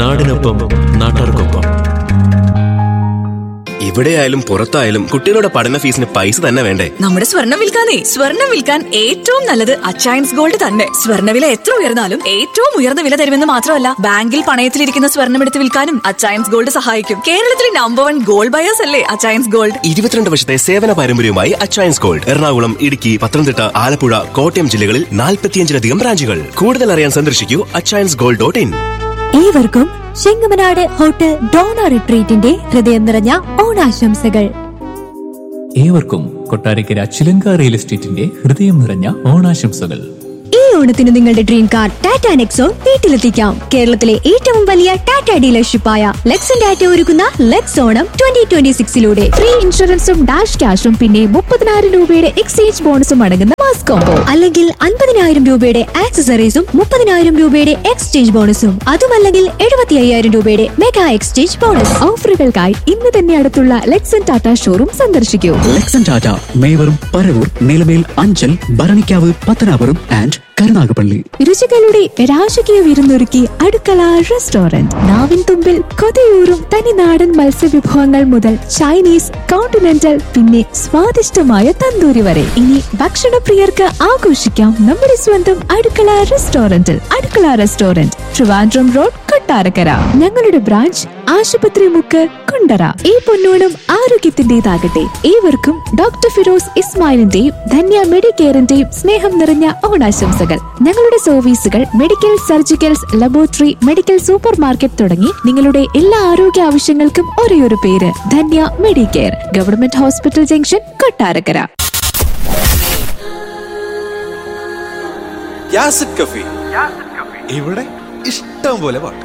നാടിനൊപ്പം നാട്ടാർക്കൊപ്പം എവിടെയായാലും പുറത്തായാലും കുട്ടികളുടെ പഠന ഫീസിന് പൈസ തന്നെ വേണ്ടേ നമ്മുടെ സ്വർണം വിൽക്കാനേ സ്വർണം വിൽക്കാൻ ഏറ്റവും നല്ലത് അച്ചയൻസ് ഗോൾഡ് തന്നെ സ്വർണ്ണവില എത്ര ഉയർന്നാലും ഏറ്റവും ഉയർന്ന വില തരുമെന്ന് മാത്രമല്ല ബാങ്കിൽ പണയത്തിലിരിക്കുന്ന സ്വർണം എടുത്ത് വിൽക്കാനും അച്ചയൻസ് ഗോൾഡ് സഹായിക്കും കേരളത്തിലെ നമ്പർ വൺ ഗോൾഡ് ബയേഴ്സ് അല്ലേ അച്ചയൻസ് ഗോൾഡ് ഇരുപത്തിരണ്ട് വർഷത്തെ സേവന പാരമ്പര്യവുമായി അച്ചയൻസ് ഗോൾഡ് എറണാകുളം ഇടുക്കി പത്തനംതിട്ട ആലപ്പുഴ കോട്ടയം ജില്ലകളിൽ നാൽപ്പത്തിയഞ്ചിലധികം ബ്രാഞ്ചുകൾ കൂടുതൽ അറിയാൻ സന്ദർശിക്കൂ അച്ചയൻസ് ഗോൾഡ് ഡോട്ട് ഇൻ ഏവർക്കും ചെങ്ങമനാട് ഹോട്ടൽ ഡോണ റിട്രീറ്റിന്റെ ഹൃദയം നിറഞ്ഞ ഓണാശംസകൾ ഏവർക്കും കൊട്ടാരക്കര ചിലങ്ക റിയൽ എസ്റ്റേറ്റിന്റെ ഹൃദയം നിറഞ്ഞ ഓണാശംസകൾ ഈ ഓണത്തിന് നിങ്ങളുടെ ഡ്രീം കാർ ടാറ്റ നെക്സോൺ വീട്ടിലെത്തിക്കാം കേരളത്തിലെ ഏറ്റവും വലിയ ടാറ്റ ഡീലർഷിപ്പായ ലെക്സൺ ടാറ്റ ഒരുക്കുന്ന ലെക്സ് ഓണം ട്വന്റി ട്വന്റി സിക്സിലൂടെ ഫ്രീ ഇൻഷുറൻസും ഡാഷ് ക്യാഷും പിന്നെ മുപ്പതിനായിരം രൂപയുടെ എക്സ്ചേഞ്ച് ബോണസും അടങ്ങുന്ന മാസ് കോംബോ അല്ലെങ്കിൽ അൻപതിനായിരം രൂപയുടെ ആക്സസറീസും മുപ്പതിനായിരം രൂപയുടെ എക്സ്ചേഞ്ച് ബോണസും അതുമല്ലെങ്കിൽ എഴുപത്തി അയ്യായിരം രൂപയുടെ മെഗാ എക്സ്ചേഞ്ച് ബോണസ് ഓഫറുകൾക്കായി ഇന്ന് തന്നെ അടുത്തുള്ള ലെക്സൺ ടാറ്റ ഷോറൂം സന്ദർശിക്കൂ ലക്സൺ ടാറ്റ മേവറും പരവൂർ നിലമേൽ അഞ്ചൽ ഭരണിക്കാവ് പത്തനാപുരം ആൻഡ് കരുനാഗപ്പള്ളി രുചികളുടെ രാജകീയ വിരുന്നൊരുക്കി അടുക്കള റെസ്റ്റോറന്റ് നാവിൻ തുമ്പിൽ കൊതിയൂറും തനിനാടൻ മത്സ്യവിഭവങ്ങൾ മുതൽ ചൈനീസ് കോണ്ടിനെന്റൽ പിന്നെ സ്വാദിഷ്ടമായ തന്തൂരി വരെ ഇനി ഭക്ഷണപ്രിയർക്ക് ആഘോഷിക്കാം നമ്മുടെ സ്വന്തം അടുക്കള റെസ്റ്റോറന്റിൽ അടുക്കള റെസ്റ്റോറന്റ് ട്രിവാൻഡ്രം റോഡ് കൊട്ടാരക്കര ഞങ്ങളുടെ ബ്രാഞ്ച് ആശുപത്രി മുക്ക് കുണ്ടറ ഈ പൊന്നോണം ആരോഗ്യത്തിന്റേതാകട്ടെ ഏവർക്കും ഡോക്ടർ ഫിറോസ് ഇസ്മായിലിന്റെയും ധന്യ മെഡിക്കെയറിന്റെയും സ്നേഹം നിറഞ്ഞ ഓണാശംസകൾ ഞങ്ങളുടെ സർവീസുകൾ medical surgicals laboratory medical super market തുടങ്ങി നിങ്ങളുടെ എല്ലാ ആരോഗ്യ ആവശ്യങ്ങൾക്കും ഒരേയൊരു പേര് Dhanya medicare government hospital junction Kottarakkara യാസിഡ് കഫി ഇവിടെ ഇഷ്ടം പോലെ പാട്ട്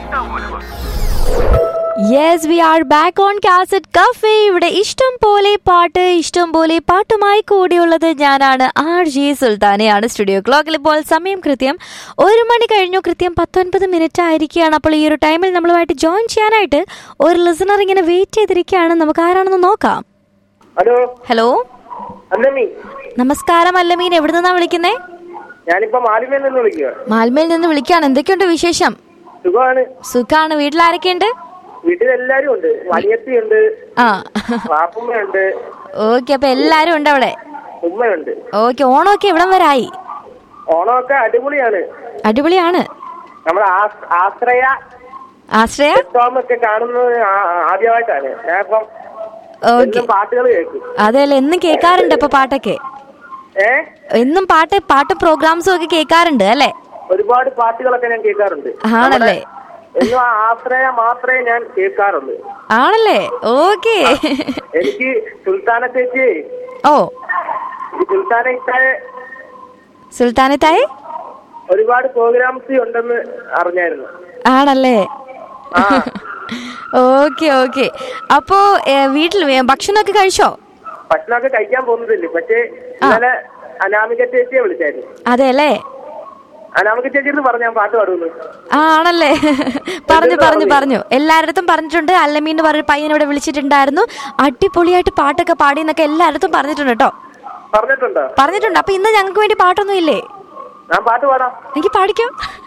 yes we are back on cassette cafe ഇവിടെ ഇഷ്ടം പോലെ പാട്ട് ഇഷ്ടം പോലെ പാട്ടുമായി കൂടിയുള്ളത് ഞാനാണ് ആർ ജി സുൽത്താനയാണ് സ്റ്റുഡിയോ ക്ലോക്കിൽ ഇപ്പോൾ സമയം കൃത്യം ഒരു മണി കഴിഞ്ഞു കൃത്യം പത്തൊൻപത് മിനിറ്റ് ആയിരിക്കുകയാണ് അപ്പോൾ ഈ ഒരു ടൈമിൽ നമ്മളുമായിട്ട് ജോയിൻ ചെയ്യാനായിട്ട് ഒരു ലിസണർ ഇങ്ങനെ വെയിറ്റ് ചെയ്തിരിക്കുകയാണ് നമുക്ക് ആരാണെന്ന് നോക്കാം ഹലോ ഹലോ അന്നമ്മി നമസ്കാരം അല്ലമീൻ എവിടെ നിന്നാ വിളിക്കുന്നേ ഞാനിപ്പോ മാലിന്യം നിന്ന് വിളിക്കുക മാൽമയിൽ നിന്ന് വിളിക്കുകയാണ് എന്തൊക്കെയുണ്ട് വിശേഷം സുഖമാണ് സുഖാണ് വീട്ടിൽ ആരൊക്കെയുണ്ട് വീട്ടിലെല്ലാരും ഉണ്ട് വലിയത്തിയുണ്ട് ആ പാപ്പുമ്മയുണ്ട് ഓക്കെ അപ്പൊ എല്ലാരും ഉണ്ട് അവിടെ ഉമ്മയുണ്ട് ഓക്കെ ഓണമൊക്കെ എവിടം വരെ ആയി ഓണമൊക്കെ അടിപൊളിയാണ് അടിപൊളിയാണ് നമ്മുടെ ആസ്- ആശ്രയ ആശ്രയ ടോം ഒക്കെ കാണുന്നത് ആ- ആദ്യമായിട്ടാണ് ഞാൻ ഇപ്പം ഓക്കെ എന്നും പാട്ടുകൾ കേൾക്കും അതെയല്ലേ എന്നും കേൾക്കാറുണ്ട് അപ്പൊ പാട്ടൊക്കെ ഏ എന്നും പാട്ട് പാട്ട് പ്രോഗ്രാംസും ഒക്കെ കേൾക്കാറുണ്ട് അല്ലേ ഒരുപാട് പാട്ടുകളൊക്കെ ഞാൻ കേൾക്കാറുണ്ട് ആണല്ലേ എന്നും ആ ആശ്രയ മാത്രമേ ഞാൻ കേൾക്കാറുള്ളൂ ആണല്ലേ ഓക്കെ എനിക്ക് സുൽത്താന ചേച്ചി ഓ സുൽത്താന ഇത്തായെ സുൽത്താനത്തായി ഒരുപാട് പ്രോഗ്രാംസ് ഉണ്ടെന്ന് അറിഞ്ഞായിരുന്നു ആണല്ലേ ആ ഓക്കെ ഓക്കെ അപ്പോ ഏ, വീട്ടിൽ ഏ, ഭക്ഷണമൊക്കെ കഴിച്ചോ ഭക്ഷണമൊക്കെ കഴിക്കാൻ പോകുന്നതില്ല പക്ഷേ ഇന്നലെ അനാമിക ചേച്ചിയെ വിളിച്ചായിരുന്നു അതെ അല്ലേ അനാമിക ചേച്ചി പറഞ്ഞു ഞാൻ പാട്ട് പാടുന്നു ആ ആണല്ലേ പറഞ്ഞു പറഞ്ഞു പറഞ്ഞു എല്ലാവരടുത്തും പറഞ്ഞിട്ടുണ്ട് അല്ലമീൻ എന്ന് പറഞ്ഞൊരു പയ്യൻ ഇവിടെ വിളിച്ചിട്ടുണ്ടായിരുന്നു അടിപൊളിയായിട്ട് പാട്ടൊക്കെ പാടി എന്നൊക്കെ എല്ലാവരടുത്തും പറഞ്ഞിട്ടുണ്ട് കേട്ടോ പറഞ്ഞിട്ടുണ്ടോ പറഞ്ഞിട്ടുണ്ട് അപ്പൊ ഇന്ന് ഞങ്ങൾക്ക് വേണ്ടി പാട്ടൊന്നും ഇല്ലേ ഞാൻ പാട്ട് പാടാം എനിക്ക് പാടിക്കോ